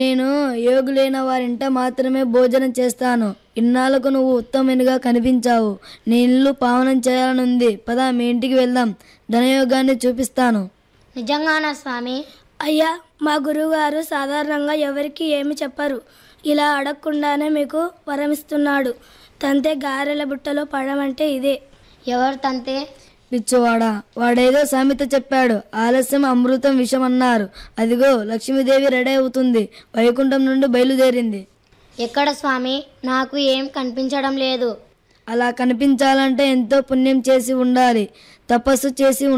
నేను యోగులైన వారింట మాత్రమే భోజనం చేస్తాను ఇన్నాళ్ళకు నువ్వు ఉత్తమునిగా కనిపించావు నీ ఇల్లు పావనం చేయాలనుంది పద మీ ఇంటికి వెళ్దాం ధనయోగాన్ని చూపిస్తాను నిజంగానా స్వామి అయ్యా మా గురువుగారు సాధారణంగా ఎవరికి ఏమి చెప్పరు ఇలా అడగకుండానే మీకు వరమిస్తున్నాడు తంతే గారెల బుట్టలో పడమంటే ఇదే ఎవరు తంతే పిచ్చువాడా వాడేదో సామెత చెప్పాడు ఆలస్యం అమృతం విషం అన్నారు అదిగో లక్ష్మీదేవి రెడీ అవుతుంది వైకుంఠం నుండి బయలుదేరింది ఎక్కడ స్వామి నాకు ఏం కనిపించడం లేదు అలా కనిపించాలంటే ఎంతో పుణ్యం చేసి ఉండాలి తపస్సు చేసి